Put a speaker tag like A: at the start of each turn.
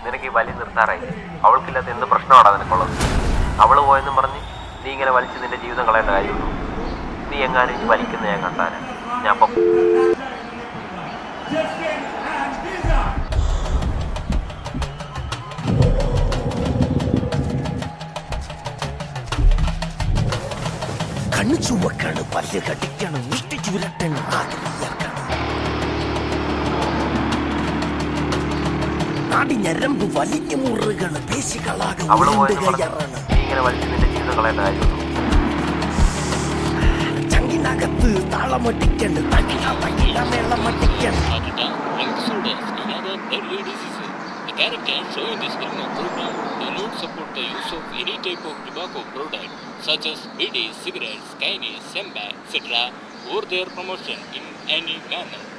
A: നിനക്ക് ഈ വലി നിർത്താറായി അവൾക്കില്ലാത്ത എന്ത് പ്രശ്നമാടാ നിനക്കുള്ളത് അവള് പോയെന്നും പറഞ്ഞ് നീ ഇങ്ങനെ വലിച്ച് നിന്റെ ജീവിതം കളയേണ്ട കാര്യമുള്ളൂ നീ എങ്ങാനും ഇനി വലിക്കുന്ന ഞാൻ കണ്ടാനെ ഞാൻ അപ്പം
B: കണ്ണു ചുവക്കാണ് പല്ല് കടിക്കാണ് മുഷ്ടി ചുരട്ടൻ ആഗ്രഹിയാക്കാണ് നാടി ഞരമ്പ് വലിഞ്ഞു മുറുകാണ് പേശികളാകെ
A: അവള്
B: ഉരുണ്ട്
A: പോയെന്നും പറഞ്ഞ്
B: കയറാണ്
A: നീ ഇങ്ങനെ വലിച്ച് നിന്റെ ജീവിതം കളയേണ്ട കാര്യമുള്ളൂ
B: ചങ്കിനകത്ത് താളമൊട്ടിക്കണ്ട് തകിട തകിട മേളമട്ടിക്കണം
C: Agita and disorders and other early diseases. The characters shown in this film or program do not support the use of any type of tobacco product such as BD, cigarettes, candy, samba, etc. or their promotion in any manner.